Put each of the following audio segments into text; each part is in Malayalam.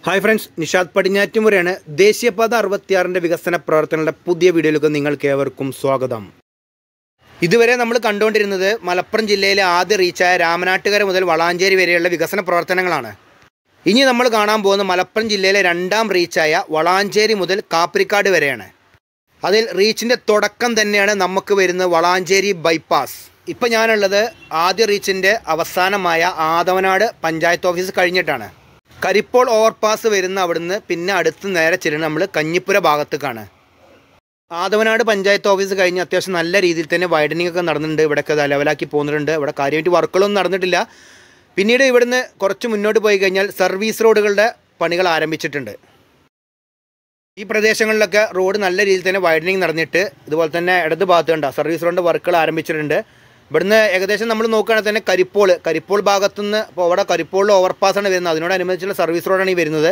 ഹായ് ഫ്രണ്ട്സ് നിഷാദ് പടിഞ്ഞാറ്റുമുറയാണ് ദേശീയപാത അറുപത്തിയാറിൻ്റെ വികസന പ്രവർത്തനങ്ങളുടെ പുതിയ വീഡിയോയിലേക്ക് നിങ്ങൾക്ക് ഏവർക്കും സ്വാഗതം ഇതുവരെ നമ്മൾ കണ്ടുകൊണ്ടിരുന്നത് മലപ്പുറം ജില്ലയിലെ ആദ്യ റീച്ചായ രാമനാട്ടുകര മുതൽ വളാഞ്ചേരി വരെയുള്ള വികസന പ്രവർത്തനങ്ങളാണ് ഇനി നമ്മൾ കാണാൻ പോകുന്ന മലപ്പുറം ജില്ലയിലെ രണ്ടാം റീച്ചായ വളാഞ്ചേരി മുതൽ കാപ്രിക്കാട് വരെയാണ് അതിൽ റീച്ചിൻ്റെ തുടക്കം തന്നെയാണ് നമുക്ക് വരുന്നത് വളാഞ്ചേരി ബൈപ്പാസ് ഇപ്പം ഞാനുള്ളത് ആദ്യ റീച്ചിൻ്റെ അവസാനമായ ആദവനാട് പഞ്ചായത്ത് ഓഫീസ് കഴിഞ്ഞിട്ടാണ് കരിപ്പോൾ ഓവർപാസ് വരുന്ന അവിടുന്ന് പിന്നെ അടുത്ത് നേരെ ചെല്ലുന്നത് നമ്മൾ കഞ്ഞിപ്പുര ഭാഗത്തേക്കാണ് ആദവനാട് പഞ്ചായത്ത് ഓഫീസ് കഴിഞ്ഞ് അത്യാവശ്യം നല്ല രീതിയിൽ തന്നെ വൈഡനിങ് ഒക്കെ നടന്നിട്ടുണ്ട് ഇവിടെയൊക്കെ ദാ ലെവലാക്കി പോകുന്നുണ്ട് ഇവിടെ കാര്യമായിട്ട് വർക്കുകളൊന്നും നടന്നിട്ടില്ല പിന്നീട് ഇവിടുന്ന് കുറച്ച് മുന്നോട്ട് പോയി കഴിഞ്ഞാൽ സർവീസ് റോഡുകളുടെ പണികൾ ആരംഭിച്ചിട്ടുണ്ട് ഈ പ്രദേശങ്ങളിലൊക്കെ റോഡ് നല്ല രീതിയിൽ തന്നെ വൈഡനിങ് നടന്നിട്ട് ഇതുപോലെ തന്നെ ഇടത് ഭാഗത്ത് കണ്ട സർവീസ് റോഡിൻ്റെ വർക്കുകൾ ആരംഭിച്ചിട്ടുണ്ട് ഇവിടുന്ന് ഏകദേശം നമ്മൾ നോക്കുകയാണെങ്കിൽ തന്നെ കരിപ്പോൾ കരിപ്പോൾ ഭാഗത്തുനിന്ന് ഇപ്പോൾ അവിടെ കരിപ്പോളിൽ ഓവർപാസാണ് വരുന്നത് അതിനോടനുബന്ധിച്ചുള്ള സർവീസ് റോഡാണ് ഈ വരുന്നത്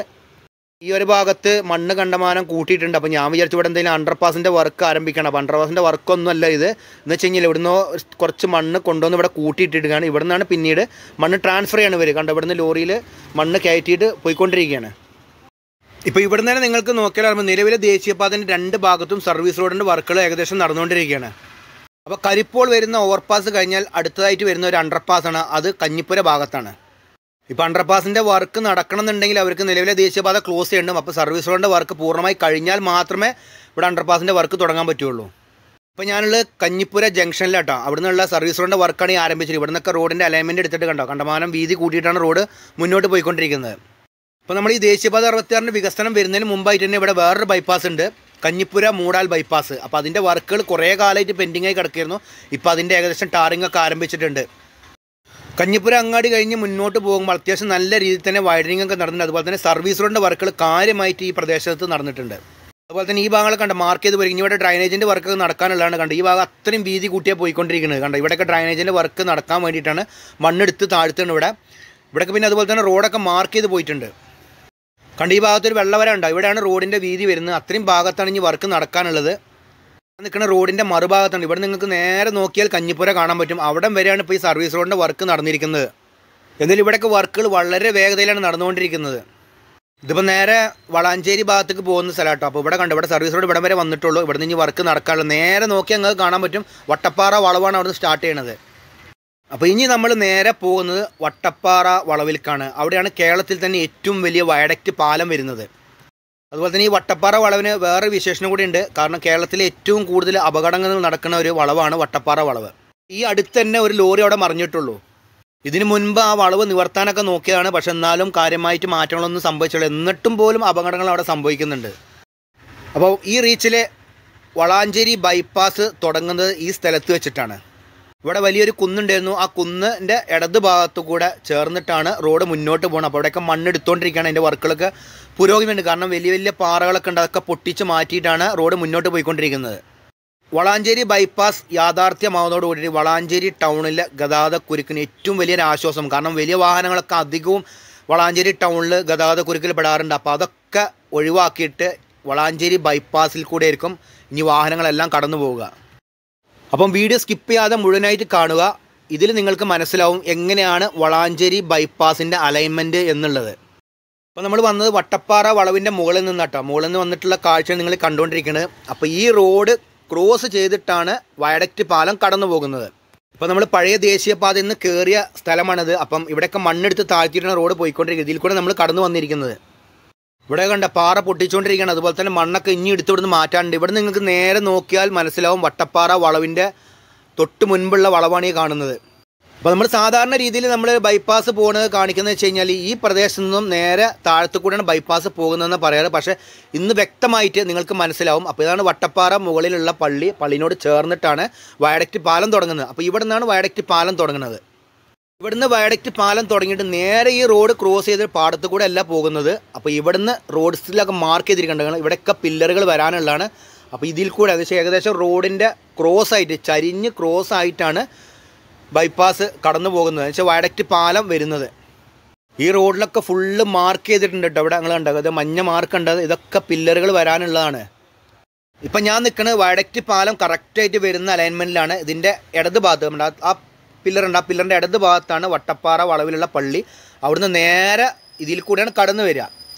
ഈ ഒരു ഭാഗത്ത് മണ്ണ് കണ്ടമാനം കൂട്ടിയിട്ടുണ്ട് അപ്പോൾ ഞാൻ വിചാരിച്ചു ഇവിടെ എന്തെങ്കിലും അണ്ടർപാസിൻ്റെ വർക്ക് ആരംഭിക്കണം അപ്പോൾ അണ്ടർപാസിൻ്റെ വർക്കൊന്നുമല്ല ഇത് എന്ന് വെച്ച് കഴിഞ്ഞാൽ ഇവിടുന്ന് കുറച്ച് മണ്ണ് കൊണ്ടുവന്ന് ഇവിടെ കൂട്ടിയിട്ടിടുകയാണ് ഇവിടെ നിന്നാണ് പിന്നീട് മണ്ണ് ട്രാൻസ്ഫർ ചെയ്യാണ് വരിക കണ്ടോ ഇവിടുന്ന് ലോറിയിൽ മണ്ണ് കയറ്റിയിട്ട് പോയിക്കൊണ്ടിരിക്കുകയാണ് ഇപ്പോൾ ഇവിടെ തന്നെ നിങ്ങൾക്ക് നോക്കിയാൽ അറിയുമ്പോൾ നിലവിലെ ദേശീയപാതൻ്റെ രണ്ട് ഭാഗത്തും സർവീസ് റോഡിൻ്റെ വർക്കുകൾ ഏകദേശം നടന്നുകൊണ്ടിരിക്കുകയാണ് അപ്പോൾ കരിപ്പോൾ വരുന്ന ഓവർപാസ് കഴിഞ്ഞാൽ അടുത്തതായിട്ട് വരുന്ന ഒരു അണ്ടർപാസാണ് അത് കഞ്ഞിപ്പുര ഭാഗത്താണ് ഇപ്പോൾ അണ്ടർപാസിൻ്റെ വർക്ക് നടക്കണമെന്നുണ്ടെങ്കിൽ അവർക്ക് നിലവിലെ ദേശീയപാത ക്ലോസ് ചെയ്യണം അപ്പോൾ സർവീസ് റോഡിൻ്റെ വർക്ക് പൂർണ്ണമായി കഴിഞ്ഞാൽ മാത്രമേ ഇവിടെ അണ്ടർപാസിൻ്റെ വർക്ക് തുടങ്ങാൻ പറ്റുള്ളൂ ഇപ്പോൾ ഞാനുള്ളത് കഞ്ഞിപ്പുര ജംഗ്ഷനിലാട്ടോ അവിടെ നിന്നുള്ള സർവീസ് റോഡിൻ്റെ വർക്കാണ് ഈ ആരംഭിച്ചത് ഇവിടെ നിന്നൊക്കെ റോഡിൻ്റെ അലൈൻമെൻറ്റ് എടുത്തിട്ട് കണ്ടോ കണ്ടമാനം വീതി കൂട്ടിയിട്ടാണ് റോഡ് മുന്നോട്ട് പോയിക്കൊണ്ടിരിക്കുന്നത് അപ്പോൾ നമ്മൾ ഈ ദേശീയപാത അറുപത്തിയാറിൻ്റെ വികസനം വരുന്നതിന് മുമ്പായിട്ട് തന്നെ ഇവിടെ വേറൊരു ബൈപ്പാസ് ഉണ്ട് കഞ്ഞിപ്പുര മൂടാൽ ബൈപ്പാസ് അപ്പോൾ അതിൻ്റെ വർക്കുകൾ കുറേ കാലമായിട്ട് പെൻഡിങ് ആയി കിടക്കുകയായിരുന്നു ഇപ്പോൾ അതിൻ്റെ ഏകദേശം ടാറിംഗ് ഒക്കെ ആരംഭിച്ചിട്ടുണ്ട് കഞ്ഞിപ്പുര അങ്ങാടി കഴിഞ്ഞ് മുന്നോട്ട് പോകുമ്പോൾ അത്യാവശ്യം നല്ല രീതിയിൽ തന്നെ വൈഡനിങ് ഒക്കെ നടന്നിട്ടുണ്ട് അതുപോലെ തന്നെ സർവീസ് റോഡിൻ്റെ വർക്കുകൾ കാര്യമായിട്ട് ഈ പ്രദേശത്ത് നടന്നിട്ടുണ്ട് അതുപോലെ തന്നെ ഈ ഭാഗങ്ങൾ കണ്ട മാർക്ക് ചെയ്ത് പോയി ഇവിടെ ഡ്രൈനേജിൻ്റെ വർക്ക് നടക്കാനുള്ളതാണ് കണ്ടത് ഈ ഭാഗം അത്രയും വീതി കൂട്ടിയാൽ പോയിക്കൊണ്ടിരിക്കുന്നത് കണ്ടോ ഇവിടെയൊക്കെ ഡ്രൈനേജിൻ്റെ വർക്ക് നടക്കാൻ വേണ്ടിയിട്ടാണ് മണ്ണെടുത്ത് താഴ്ത്തുന്നത് ഇവിടെ ഇവിടെയൊക്കെ പിന്നെ അതുപോലെ തന്നെ റോഡൊക്കെ മാർക്ക് ചെയ്ത് പോയിട്ടുണ്ട് കണ്ട ഈ ഭാഗത്തൊരു വെള്ളവര ഉണ്ട് ഇവിടെയാണ് റോഡിൻ്റെ വീതി വരുന്നത് അത്രയും ഭാഗത്താണ് ഇനി വർക്ക് നടക്കാനുള്ളത് നിൽക്കുന്ന റോഡിൻ്റെ മറുഭാഗത്താണ് ഇവിടെ നിങ്ങൾക്ക് നേരെ നോക്കിയാൽ കഞ്ഞിപ്പുര കാണാൻ പറ്റും അവിടെ വരെയാണ് ഇപ്പോൾ ഈ സർവീസ് റോഡിൻ്റെ വർക്ക് നടന്നിരിക്കുന്നത് എന്നാലും ഇവിടെയൊക്കെ വർക്കുകൾ വളരെ വേഗതയിലാണ് നടന്നുകൊണ്ടിരിക്കുന്നത് ഇതിപ്പോൾ നേരെ വളാഞ്ചേരി ഭാഗത്തേക്ക് പോകുന്ന സ്ഥലം കേട്ടോ അപ്പോൾ ഇവിടെ കണ്ടു ഇവിടെ സർവീസ് റോഡ് ഇവിടെ വരെ വന്നിട്ടുള്ളൂ ഇവിടെ നിന്ന് ഇനി വർക്ക് നടക്കാനുള്ളൂ നേരെ നോക്കി നിങ്ങൾക്ക് കാണാൻ പറ്റും വട്ടപ്പാറ വളവാണ് അവിടെ സ്റ്റാർട്ട് ചെയ്യണത് അപ്പോൾ ഇനി നമ്മൾ നേരെ പോകുന്നത് വട്ടപ്പാറ വളവിലേക്കാണ് അവിടെയാണ് കേരളത്തിൽ തന്നെ ഏറ്റവും വലിയ വയഡക്റ്റ് പാലം വരുന്നത് അതുപോലെ തന്നെ ഈ വട്ടപ്പാറ വളവിന് വേറെ വിശേഷണം കൂടി ഉണ്ട് കാരണം കേരളത്തിലെ ഏറ്റവും കൂടുതൽ അപകടങ്ങൾ നടക്കുന്ന ഒരു വളവാണ് വട്ടപ്പാറ വളവ് ഈ അടുത്ത് തന്നെ ഒരു ലോറി അവിടെ മറിഞ്ഞിട്ടുള്ളൂ ഇതിനു മുൻപ് ആ വളവ് നിവർത്താനൊക്കെ നോക്കിയതാണ് പക്ഷെ എന്നാലും കാര്യമായിട്ട് മാറ്റങ്ങളൊന്നും സംഭവിച്ചുള്ളൂ എന്നിട്ടും പോലും അപകടങ്ങൾ അവിടെ സംഭവിക്കുന്നുണ്ട് അപ്പോൾ ഈ റീച്ചിലെ വളാഞ്ചേരി ബൈപ്പാസ് തുടങ്ങുന്നത് ഈ സ്ഥലത്ത് വെച്ചിട്ടാണ് ഇവിടെ വലിയൊരു കുന്നുണ്ടായിരുന്നു ആ കുന്നിൻ്റെ ഇടത് ഭാഗത്തു കൂടെ ചേർന്നിട്ടാണ് റോഡ് മുന്നോട്ട് പോകുന്നത് അപ്പോൾ അവിടെയൊക്കെ മണ്ണെടുത്തുകൊണ്ടിരിക്കുകയാണ് അതിൻ്റെ വർക്കുകളൊക്കെ പുരോഗമിയുണ്ട് കാരണം വലിയ വലിയ പാറകളൊക്കെ ഉണ്ട് അതൊക്കെ പൊട്ടിച്ച് മാറ്റിയിട്ടാണ് റോഡ് മുന്നോട്ട് പോയിക്കൊണ്ടിരിക്കുന്നത് വളാഞ്ചേരി ബൈപ്പാസ് യാഥാർത്ഥ്യമാവുന്നതോടുകൂടി വളാഞ്ചേരി ടൗണിലെ ഗതാഗത കുരുക്കിന് ഏറ്റവും വലിയൊരു ആശ്വാസം കാരണം വലിയ വാഹനങ്ങളൊക്കെ അധികവും വളാഞ്ചേരി ടൗണിൽ ഗതാഗത കുരുക്കിൽ പെടാറുണ്ട് അപ്പോൾ അതൊക്കെ ഒഴിവാക്കിയിട്ട് വളാഞ്ചേരി ബൈപ്പാസിൽ കൂടെ ആയിരിക്കും ഇനി വാഹനങ്ങളെല്ലാം കടന്നു പോവുക അപ്പം വീഡിയോ സ്കിപ്പ് ചെയ്യാതെ മുഴുവനായിട്ട് കാണുക ഇതിൽ നിങ്ങൾക്ക് മനസ്സിലാവും എങ്ങനെയാണ് വളാഞ്ചേരി ബൈപ്പാസിൻ്റെ അലൈൻമെൻറ്റ് എന്നുള്ളത് അപ്പോൾ നമ്മൾ വന്നത് വട്ടപ്പാറ വളവിൻ്റെ മുകളിൽ നിന്നാട്ടോ മുകളിൽ നിന്ന് വന്നിട്ടുള്ള കാഴ്ച നിങ്ങൾ കണ്ടുകൊണ്ടിരിക്കുന്നത് അപ്പോൾ ഈ റോഡ് ക്രോസ് ചെയ്തിട്ടാണ് വയഡക്റ്റ് പാലം കടന്നു പോകുന്നത് ഇപ്പോൾ നമ്മൾ പഴയ ദേശീയപാതയിൽ നിന്ന് കയറിയ സ്ഥലമാണിത് അപ്പം ഇവിടെയൊക്കെ മണ്ണെടുത്ത് താഴ്ത്തിയിട്ടാണ് റോഡ് പോയിക്കൊണ്ടിരിക്കുന്നത് ഇതിൽ കൂടെ നമ്മൾ കടന്നു വന്നിരിക്കുന്നത് ഇവിടെ കണ്ട പാറ പൊട്ടിച്ചുകൊണ്ടിരിക്കുകയാണ് അതുപോലെ തന്നെ മണ്ണൊക്കെ ഇനി എടുത്ത് ഇവിടുന്ന് മാറ്റാനുണ്ട് ഇവിടെ നിങ്ങൾക്ക് നേരെ നോക്കിയാൽ മനസ്സിലാവും വട്ടപ്പാറ വളവിൻ്റെ തൊട്ട് മുൻപുള്ള വളവാണ് ഈ കാണുന്നത് അപ്പോൾ നമ്മൾ സാധാരണ രീതിയിൽ നമ്മൾ ബൈപ്പാസ് പോകുന്നത് കാണിക്കുന്നത് വെച്ച് കഴിഞ്ഞാൽ ഈ പ്രദേശത്തു നിന്നും നേരെ താഴത്തു കൂടെയാണ് ബൈപ്പാസ് പോകുന്നതെന്ന് പറയാറ് പക്ഷേ ഇന്ന് വ്യക്തമായിട്ട് നിങ്ങൾക്ക് മനസ്സിലാവും അപ്പോൾ ഇതാണ് വട്ടപ്പാറ മുകളിലുള്ള പള്ളി പള്ളിനോട് ചേർന്നിട്ടാണ് വയഡക്റ്റ് പാലം തുടങ്ങുന്നത് അപ്പോൾ ഇവിടെ നിന്നാണ് വയഡക്റ്റ് പാലം തുടങ്ങുന്നത് ഇവിടുന്ന് വയഡക്റ്റ് പാലം തുടങ്ങിയിട്ട് നേരെ ഈ റോഡ് ക്രോസ് ചെയ്ത് പാടത്ത് കൂടെ അല്ല പോകുന്നത് അപ്പോൾ ഇവിടുന്ന് റോഡ്സിലൊക്കെ മാർക്ക് ചെയ്തിരിക്കുന്നുണ്ട് ഇവിടെയൊക്കെ പില്ലറുകൾ വരാനുള്ളതാണ് അപ്പോൾ ഇതിൽ കൂടെ ഏകദേശം ഏകദേശം റോഡിൻ്റെ ക്രോസ് ആയിട്ട് ചരിഞ്ഞ് ക്രോസ് ആയിട്ടാണ് ബൈപ്പാസ് കടന്നു പോകുന്നത് വെച്ചാൽ വയഡക്റ്റ് പാലം വരുന്നത് ഈ റോഡിലൊക്കെ ഫുള്ള് മാർക്ക് ചെയ്തിട്ടുണ്ട് കേട്ടോ ഇവിടെ നിങ്ങൾ കണ്ടത് ഇത് മഞ്ഞ മാർക്ക് ഉണ്ട് ഇതൊക്കെ പില്ലറുകൾ വരാനുള്ളതാണ് ഇപ്പം ഞാൻ നിൽക്കുന്നത് വയഡക്റ്റ് പാലം കറക്റ്റായിട്ട് വരുന്ന അലൈൻമെൻറ്റിലാണ് ഇതിൻ്റെ ഇടത് ഭാഗത്ത് നമ്മുടെ ആ- ആ പില്ലർ ഉണ്ട് ആ പില്ലറിൻ്റെ ഇടത് ഭാഗത്താണ് വട്ടപ്പാറ വളവിലുള്ള പള്ളി അവിടുന്ന് നേരെ ഇതിൽ കൂടെയാണ് കടന്നു വരിക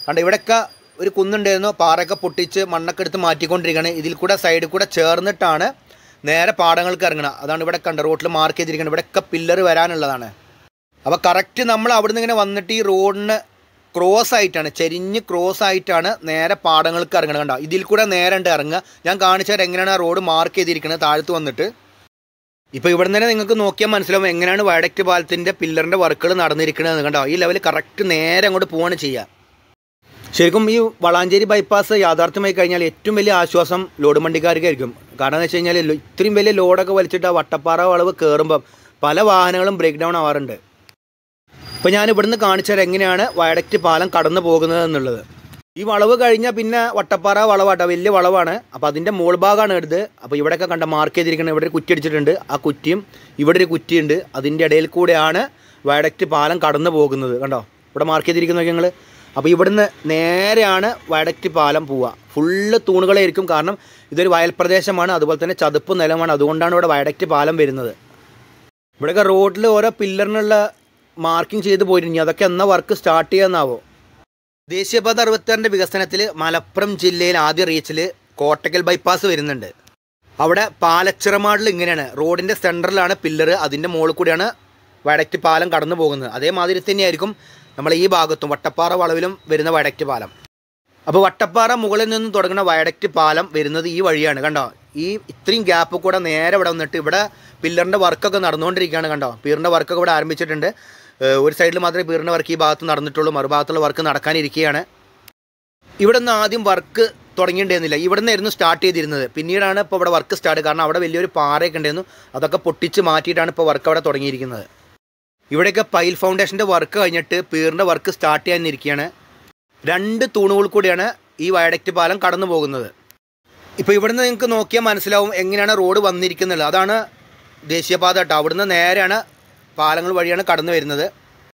കണ്ട ഇവിടെയൊക്കെ ഒരു കുന്നുണ്ടായിരുന്നു പാറയൊക്കെ പൊട്ടിച്ച് മണ്ണൊക്കെ എടുത്ത് മാറ്റിക്കൊണ്ടിരിക്കുകയാണ് ഇതിൽ കൂടെ സൈഡിൽ കൂടെ ചേർന്നിട്ടാണ് നേരെ പാടങ്ങൾക്ക് ഇറങ്ങണം അതാണ് ഇവിടെ കണ്ട റോട്ടിൽ മാർക്ക് ചെയ്തിരിക്കുന്നത് ഇവിടെയൊക്കെ പില്ലർ വരാനുള്ളതാണ് അപ്പോൾ കറക്റ്റ് നമ്മൾ അവിടുന്ന് ഇങ്ങനെ വന്നിട്ട് ഈ റോഡിന് ക്രോസ് ആയിട്ടാണ് ചെരിഞ്ഞ് ക്രോസ് ആയിട്ടാണ് നേരെ പാടങ്ങൾക്ക് ഇറങ്ങണം കണ്ടോ ഇതിൽ കൂടെ നേരെ ഉണ്ട് ഇറങ്ങുക ഞാൻ കാണിച്ചാൽ എങ്ങനെയാണ് ആ റോഡ് മാർക്ക് ചെയ്തിരിക്കുന്നത് താഴത്ത് വന്നിട്ട് ഇപ്പോൾ ഇവിടെ തന്നെ നിങ്ങൾക്ക് നോക്കിയാൽ മനസ്സിലാവും എങ്ങനെയാണ് വയഡക്റ്റ് പാലത്തിൻ്റെ പില്ലറിൻ്റെ വർക്കുകൾ നടന്നിരിക്കുന്നത് കണ്ടോ ഈ ലെവൽ കറക്റ്റ് നേരെ അങ്ങോട്ട് പോവാണ് ചെയ്യുക ശരിക്കും ഈ വളാഞ്ചേരി ബൈപ്പാസ് യാഥാർത്ഥ്യമായി കഴിഞ്ഞാൽ ഏറ്റവും വലിയ ആശ്വാസം ലോഡ് വണ്ടിക്കാർക്കായിരിക്കും കാരണം എന്ന് വെച്ച് കഴിഞ്ഞാൽ ലോ- ഇത്രയും വലിയ ലോഡൊക്കെ വലിച്ചിട്ട് ആ വട്ടപ്പാറ വളവ് കയറുമ്പം പല വാഹനങ്ങളും ബ്രേക്ക് ഡൗൺ ആവാറുണ്ട് അപ്പോൾ ഞാൻ ഇവിടുന്ന് കാണിച്ചാൽ എങ്ങനെയാണ് വയഡക്റ്റ് പാലം കടന്നു പോകുന്നത് എന്നുള്ളത് ഈ വളവ് കഴിഞ്ഞാൽ പിന്നെ വട്ടപ്പാറ വളവാട്ടോ വലിയ വളവാണ് അപ്പോൾ അതിൻ്റെ മോൾ ഭാഗമാണ് എടുത്ത് അപ്പോൾ ഇവിടെയൊക്കെ കണ്ട മാർക്ക് ചെയ്തിരിക്കുന്നത് ഇവിടെ ഒരു കുറ്റി അടിച്ചിട്ടുണ്ട് ആ കുറ്റിയും ഇവിടെ ഒരു കുറ്റിയുണ്ട് അതിൻ്റെ ഇടയിൽ കൂടെയാണ് വയഡക്റ്റ് പാലം കടന്നു പോകുന്നത് കണ്ടോ ഇവിടെ മാർക്ക് ചെയ്തിരിക്കുന്നത് ഞങ്ങൾ അപ്പോൾ ഇവിടുന്ന് നേരെയാണ് വയഡക്റ്റ് പാലം പോവുക ഫുള്ള് തൂണുകളായിരിക്കും കാരണം ഇതൊരു വയൽ പ്രദേശമാണ് അതുപോലെ തന്നെ ചതുപ്പ് നിലമാണ് അതുകൊണ്ടാണ് ഇവിടെ വയഡക്റ്റ് പാലം വരുന്നത് ഇവിടെയൊക്കെ റോഡിൽ ഓരോ പില്ലറിനുള്ള മാർക്കിംഗ് ചെയ്ത് പോയിട്ടുണ്ട് ഇനി അതൊക്കെ എന്നാ വർക്ക് സ്റ്റാർട്ട് ചെയ്യാന്നാവോ ദേശീയപാത അറുപത്താറിൻ്റെ വികസനത്തിൽ മലപ്പുറം ജില്ലയിൽ ആദ്യ റീച്ചിൽ കോട്ടക്കൽ ബൈപ്പാസ് വരുന്നുണ്ട് അവിടെ പാലച്ചിറമാടിൽ ഇങ്ങനെയാണ് റോഡിൻ്റെ സെൻറ്ററിലാണ് പില്ലർ അതിൻ്റെ മുകളിൽ കൂടിയാണ് വടക്റ്റ് പാലം കടന്നു പോകുന്നത് അതേമാതിരി തന്നെയായിരിക്കും നമ്മൾ ഈ ഭാഗത്തും വട്ടപ്പാറ വളവിലും വരുന്ന വടക്റ്റ് പാലം അപ്പോൾ വട്ടപ്പാറ മുകളിൽ നിന്ന് തുടങ്ങുന്ന വയഡക്റ്റ് പാലം വരുന്നത് ഈ വഴിയാണ് കണ്ടോ ഈ ഇത്രയും ഗ്യാപ്പ് കൂടെ നേരെ ഇവിടെ വന്നിട്ട് ഇവിടെ പില്ലറിൻ്റെ വർക്കൊക്കെ നടന്നുകൊണ്ടിരിക്കുകയാണ് കണ്ടോ പീറിൻ്റെ വർക്കൊക്കെ ഇവിടെ ആരംഭിച്ചിട്ടുണ്ട് ഏഹ് ഒരു സൈഡിൽ മാത്രമേ പീറിൻ്റെ വർക്ക് ഈ ഭാഗത്ത് നടന്നിട്ടുള്ളൂ മറുഭാഗത്തുള്ള വർക്ക് നടക്കാനിരിക്കുകയാണ് ഇവിടെ നിന്ന് ആദ്യം വർക്ക് തുടങ്ങിയിട്ടുണ്ടായിരുന്നില്ല ഇവിടെ നിന്നായിരുന്നു സ്റ്റാർട്ട് ചെയ്തിരുന്നത് പിന്നീടാണ് ഇപ്പോൾ ഇവിടെ വർക്ക് സ്റ്റാർട്ട് കാരണം അവിടെ വലിയൊരു പാറയൊക്കെ ഉണ്ടായിരുന്നു അതൊക്കെ പൊട്ടിച്ച് മാറ്റിയിട്ടാണ് ഇപ്പോൾ വർക്ക് അവിടെ തുടങ്ങിയിരിക്കുന്നത് ഇവിടെയൊക്കെ പൈൽ ഫൗണ്ടേഷൻ്റെ വർക്ക് കഴിഞ്ഞിട്ട് പീറിൻ്റെ വർക്ക് സ്റ്റാർട്ട് ചെയ്യാനിരിക്കുകയാണ് രണ്ട് തൂണുകൾ കൂടിയാണ് ഈ വയഡക്റ്റ് പാലം കടന്നു പോകുന്നത് ഇപ്പോൾ ഇവിടുന്ന് നിങ്ങൾക്ക് നോക്കിയാൽ മനസ്സിലാവും എങ്ങനെയാണ് റോഡ് വന്നിരിക്കുന്നത് അതാണ് ദേശീയപാത കേട്ടോ അവിടുന്ന് നേരെയാണ് പാലങ്ങൾ വഴിയാണ് കടന്നു വരുന്നത്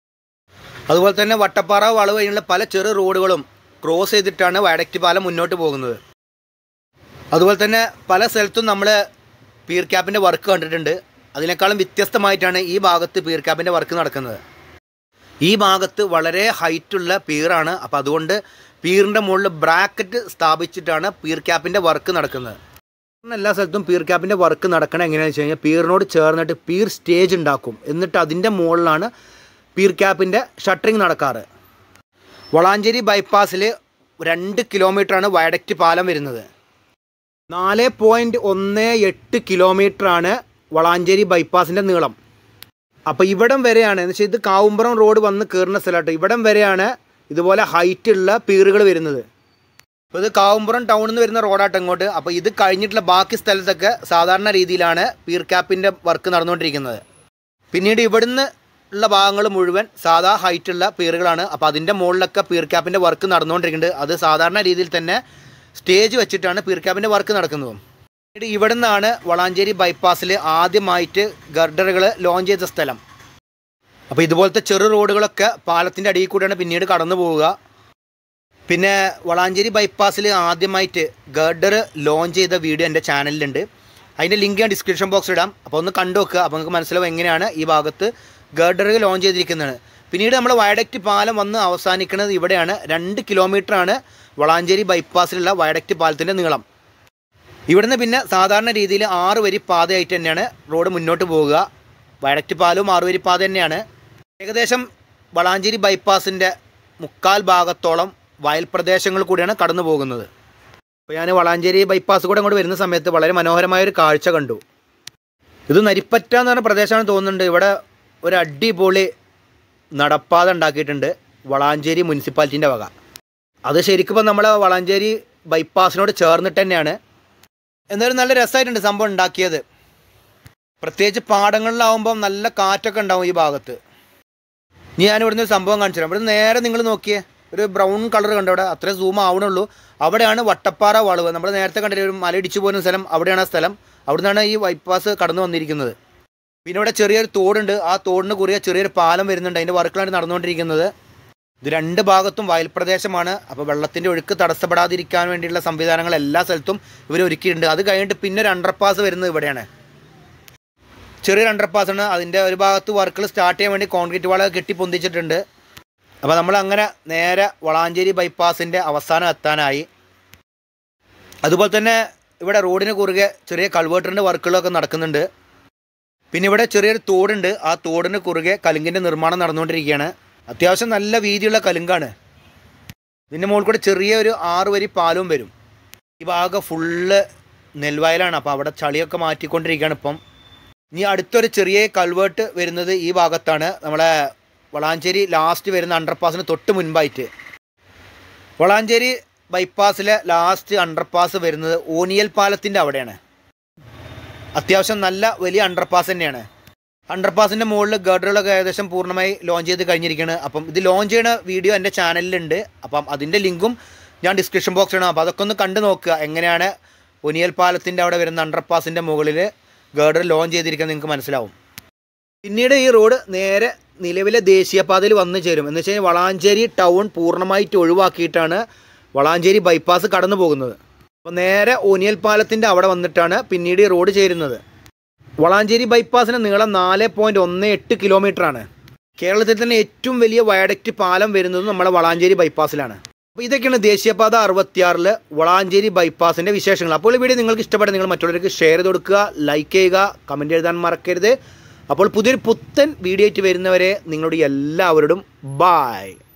അതുപോലെ തന്നെ വട്ടപ്പാറ വളവ് വഴിയുള്ള പല ചെറു റോഡുകളും ക്രോസ് ചെയ്തിട്ടാണ് വയഡക്റ്റ് പാലം മുന്നോട്ട് പോകുന്നത് അതുപോലെ തന്നെ പല സ്ഥലത്തും നമ്മൾ പീർ ക്യാപ്പിൻ്റെ വർക്ക് കണ്ടിട്ടുണ്ട് അതിനേക്കാളും വ്യത്യസ്തമായിട്ടാണ് ഈ ഭാഗത്ത് പീർ ക്യാപ്പിൻ്റെ വർക്ക് നടക്കുന്നത് ഈ ഭാഗത്ത് വളരെ ഹൈറ്റുള്ള പീറാണ് അപ്പോൾ അതുകൊണ്ട് പീറിൻ്റെ മുകളിൽ ബ്രാക്കറ്റ് സ്ഥാപിച്ചിട്ടാണ് പീർ ക്യാപ്പിൻ്റെ വർക്ക് നടക്കുന്നത് എല്ലാ സ്ഥലത്തും പീർ ക്യാപ്പിൻ്റെ വർക്ക് നടക്കണം എങ്ങനെയാണെന്ന് വെച്ച് കഴിഞ്ഞാൽ പീറിനോട് ചേർന്നിട്ട് പീർ സ്റ്റേജ് ഉണ്ടാക്കും എന്നിട്ട് അതിൻ്റെ മുകളിലാണ് പീർ ക്യാപ്പിൻ്റെ ഷട്ടറിങ് നടക്കാറ് വളാഞ്ചേരി ബൈപ്പാസിൽ രണ്ട് കിലോമീറ്ററാണ് വയഡക്റ്റ് പാലം വരുന്നത് നാല് പോയിൻറ്റ് ഒന്ന് എട്ട് കിലോമീറ്ററാണ് വളാഞ്ചേരി ബൈപ്പാസിൻ്റെ നീളം അപ്പോൾ ഇവിടം വരെയാണ് എന്ന് വെച്ചാൽ ഇത് കാവുമ്പുറം റോഡ് വന്ന് കയറുന്ന സ്ഥലമാട്ടോ ഇവിടം വരെയാണ് ഇതുപോലെ ഹൈറ്റ് ഉള്ള പീറുകൾ വരുന്നത് അപ്പോൾ ഇത് കാവുമ്പുറം ടൗണിൽ നിന്ന് വരുന്ന റോഡാട്ടോ ഇങ്ങോട്ട് അപ്പോൾ ഇത് കഴിഞ്ഞിട്ടുള്ള ബാക്കി സ്ഥലത്തൊക്കെ സാധാരണ രീതിയിലാണ് പീർ ക്യാപ്പിൻ്റെ വർക്ക് നടന്നുകൊണ്ടിരിക്കുന്നത് പിന്നീട് ഇവിടുന്ന് ഉള്ള ഭാഗങ്ങൾ മുഴുവൻ സാധാ ഹൈറ്റുള്ള പീറുകളാണ് അപ്പോൾ അതിൻ്റെ മുകളിലൊക്കെ പീർ ക്യാപ്പിൻ്റെ വർക്ക് നടന്നുകൊണ്ടിരിക്കുന്നുണ്ട് അത് സാധാരണ രീതിയിൽ തന്നെ സ്റ്റേജ് വെച്ചിട്ടാണ് പീർ ക്യാപ്പിൻ്റെ വർക്ക് നടക്കുന്നത് പിന്നീട് ഇവിടെ നിന്നാണ് വളാഞ്ചേരി ബൈപ്പാസിൽ ആദ്യമായിട്ട് ഗർഡറുകൾ ലോഞ്ച് ചെയ്ത സ്ഥലം അപ്പോൾ ഇതുപോലത്തെ ചെറു റോഡുകളൊക്കെ പാലത്തിൻ്റെ അടിയിൽ കൂടെയാണ് പിന്നീട് കടന്നു പോവുക പിന്നെ വളാഞ്ചേരി ബൈപ്പാസിൽ ആദ്യമായിട്ട് ഗർഡർ ലോഞ്ച് ചെയ്ത വീഡിയോ എൻ്റെ ചാനലിലുണ്ട് അതിൻ്റെ ലിങ്ക് ഞാൻ ഡിസ്ക്രിപ്ഷൻ ബോക്സിൽ ഇടാം അപ്പോൾ ഒന്ന് കണ്ടു നോക്കുക അപ്പോൾ നിങ്ങൾക്ക് മനസ്സിലാവും എങ്ങനെയാണ് ഈ ഭാഗത്ത് ഗർഡറുകൾ ലോഞ്ച് ചെയ്തിരിക്കുന്നത് പിന്നീട് നമ്മൾ വയഡക്റ്റ് പാലം വന്ന് അവസാനിക്കുന്നത് ഇവിടെയാണ് രണ്ട് കിലോമീറ്ററാണ് വളാഞ്ചേരി ബൈപ്പാസിലുള്ള വയഡക്റ്റ് പാലത്തിൻ്റെ നീളം ഇവിടുന്ന് പിന്നെ സാധാരണ രീതിയിൽ ആറ് വരി പാതയായിട്ട് തന്നെയാണ് റോഡ് മുന്നോട്ട് പോവുക വയഡക്റ്റ് പാലവും ആറ് വരി പാത തന്നെയാണ് ഏകദേശം വളാഞ്ചേരി ബൈപ്പാസിൻ്റെ മുക്കാൽ ഭാഗത്തോളം വയൽ പ്രദേശങ്ങൾ കൂടിയാണ് കടന്നു പോകുന്നത് അപ്പോൾ ഞാൻ വളാഞ്ചേരി ബൈപ്പാസ് കൂടെ അങ്ങോട്ട് വരുന്ന സമയത്ത് വളരെ മനോഹരമായ ഒരു കാഴ്ച കണ്ടു ഇത് നരിപ്പറ്റ എന്ന് പറഞ്ഞ പ്രദേശമാണ് തോന്നുന്നുണ്ട് ഇവിടെ ഒരു അടിപൊളി നടപ്പാത ഉണ്ടാക്കിയിട്ടുണ്ട് വളാഞ്ചേരി മുനിസിപ്പാലിറ്റീൻ്റെ വക അത് ശരിക്കും ഇപ്പം നമ്മളെ വളാഞ്ചേരി ബൈപ്പാസിനോട് ചേർന്നിട്ട് തന്നെയാണ് എന്തായാലും നല്ല രസമായിട്ടുണ്ട് സംഭവം ഉണ്ടാക്കിയത് പ്രത്യേകിച്ച് പാടങ്ങളിലാവുമ്പം നല്ല കാറ്റൊക്കെ ഉണ്ടാവും ഈ ഭാഗത്ത് ഇനി ഞാൻ ഇവിടുന്ന് ഒരു സംഭവം കാണിച്ചു തരാം ഇവിടുന്ന് നേരെ നിങ്ങൾ നോക്കിയേ ഒരു ബ്രൗൺ കളർ കണ്ടോ അവിടെ അത്രയും സൂം ആവണുള്ളൂ അവിടെയാണ് വട്ടപ്പാറ വളവ് നമ്മൾ നേരത്തെ കണ്ടിട്ട് ഒരു മല ഇടിച്ചു പോകുന്ന സ്ഥലം അവിടെയാണ് ആ സ്ഥലം അവിടെ നിന്നാണ് ഈ ബൈപ്പാസ് കടന്നു വന്നിരിക്കുന്നത് പിന്നെ ഇവിടെ ചെറിയൊരു തോടുണ്ട് ആ തോടിന് കുറിയ ചെറിയൊരു പാലം വരുന്നുണ്ട് അതിൻ്റെ വർക്കുകളാണ് നടന്നുകൊണ്ടിരിക്കുന്നത് ഇത് രണ്ട് ഭാഗത്തും വയൽ പ്രദേശമാണ് അപ്പോൾ വെള്ളത്തിൻ്റെ ഒഴുക്ക് തടസ്സപ്പെടാതിരിക്കാൻ വേണ്ടിയുള്ള സംവിധാനങ്ങൾ എല്ലാ സ്ഥലത്തും ഇവർ ഒരുക്കിയിട്ടുണ്ട് അത് കഴിഞ്ഞിട്ട് പിന്നെ ഒരു അണ്ടർപാസ് വരുന്നത് ഇവിടെയാണ് ചെറിയൊരു അണ്ടർപാസ് ആണ് അതിൻ്റെ ഒരു ഭാഗത്ത് വർക്കുകൾ സ്റ്റാർട്ട് ചെയ്യാൻ വേണ്ടി കോൺക്രീറ്റ് വാള കെട്ടി പൊന്തിച്ചിട്ടുണ്ട് അപ്പോൾ നമ്മൾ അങ്ങനെ നേരെ വളാഞ്ചേരി ബൈപ്പാസിൻ്റെ അവസാനം എത്താനായി അതുപോലെ തന്നെ ഇവിടെ റോഡിന് കുറുകെ ചെറിയ കൾവേട്ടറിൻ്റെ വർക്കുകളൊക്കെ നടക്കുന്നുണ്ട് പിന്നെ ഇവിടെ ചെറിയൊരു തോടുണ്ട് ആ തോടിന് കുറുകെ കലുങ്കിൻ്റെ നിർമ്മാണം നടന്നുകൊണ്ടിരിക്കുകയാണ് അത്യാവശ്യം നല്ല വീതിയുള്ള കലുങ്കാണ് ഇതിൻ്റെ മുകളിൽ കൂടെ ചെറിയൊരു ആറ് വരി പാലവും വരും ഈ ഭാഗം ഫുള്ള് നെൽവയലാണ് അപ്പോൾ അവിടെ ചളിയൊക്കെ മാറ്റിക്കൊണ്ടിരിക്കുകയാണ് ഇപ്പം ഇനി അടുത്തൊരു ചെറിയ കൾവേർട്ട് വരുന്നത് ഈ ഭാഗത്താണ് നമ്മളെ വളാഞ്ചേരി ലാസ്റ്റ് വരുന്ന അണ്ടർപാസിന് തൊട്ട് മുൻപായിട്ട് വളാഞ്ചേരി ബൈപ്പാസിലെ ലാസ്റ്റ് അണ്ടർപാസ് വരുന്നത് ഓനിയൽ പാലത്തിൻ്റെ അവിടെയാണ് അത്യാവശ്യം നല്ല വലിയ അണ്ടർപാസ് തന്നെയാണ് അണ്ടർപാസിൻ്റെ മുകളിൽ ഗർഡറുകളൊക്കെ ഏകദേശം പൂർണ്ണമായി ലോഞ്ച് ചെയ്ത് കഴിഞ്ഞിരിക്കുകയാണ് അപ്പം ഇത് ലോഞ്ച് ചെയ്യുന്ന വീഡിയോ എൻ്റെ ചാനലിലുണ്ട് അപ്പം അതിൻ്റെ ലിങ്കും ഞാൻ ഡിസ്ക്രിപ്ഷൻ ബോക്സിലാണ് അപ്പോൾ അതൊക്കെ ഒന്ന് കണ്ടു നോക്കുക എങ്ങനെയാണ് ഒനിയൽ പാലത്തിൻ്റെ അവിടെ വരുന്ന അണ്ടർപാസിൻ്റെ മുകളിൽ ഗർഡർ ലോഞ്ച് ചെയ്തിരിക്കുന്നത് നിങ്ങൾക്ക് മനസ്സിലാവും പിന്നീട് ഈ റോഡ് നേരെ നിലവിലെ ദേശീയപാതയിൽ വന്നു ചേരും എന്ന് വെച്ച് കഴിഞ്ഞാൽ വളാഞ്ചേരി ടൗൺ പൂർണ്ണമായിട്ട് ഒഴിവാക്കിയിട്ടാണ് വളാഞ്ചേരി ബൈപ്പാസ് കടന്നു പോകുന്നത് അപ്പോൾ നേരെ ഓനിയൽ പാലത്തിൻ്റെ അവിടെ വന്നിട്ടാണ് പിന്നീട് ഈ റോഡ് ചേരുന്നത് വളാഞ്ചേരി ബൈപ്പാസിന് നീളം നാല് പോയിൻറ്റ് ഒന്ന് എട്ട് കിലോമീറ്ററാണ് കേരളത്തിൽ തന്നെ ഏറ്റവും വലിയ വയഡക്റ്റ് പാലം വരുന്നത് നമ്മുടെ വളാഞ്ചേരി ബൈപ്പാസിലാണ് അപ്പോൾ ഇതൊക്കെയാണ് ദേശീയപാത അറുപത്തിയാറിൽ വളാഞ്ചേരി ബൈപ്പാസിൻ്റെ വിശേഷങ്ങൾ അപ്പോൾ ഈ വീഡിയോ നിങ്ങൾക്ക് ഇഷ്ടപ്പെട്ട നിങ്ങൾ മറ്റുള്ളവർക്ക് ഷെയർ ചെയ്ത് കൊടുക്കുക ലൈക്ക് ചെയ്യുക കമൻറ്റ് എഴുതാൻ മറക്കരുത് അപ്പോൾ പുതിയൊരു പുത്തൻ വീഡിയോ ആയിട്ട് വരുന്നവരെ നിങ്ങളുടെ എല്ലാവരോടും ബായ്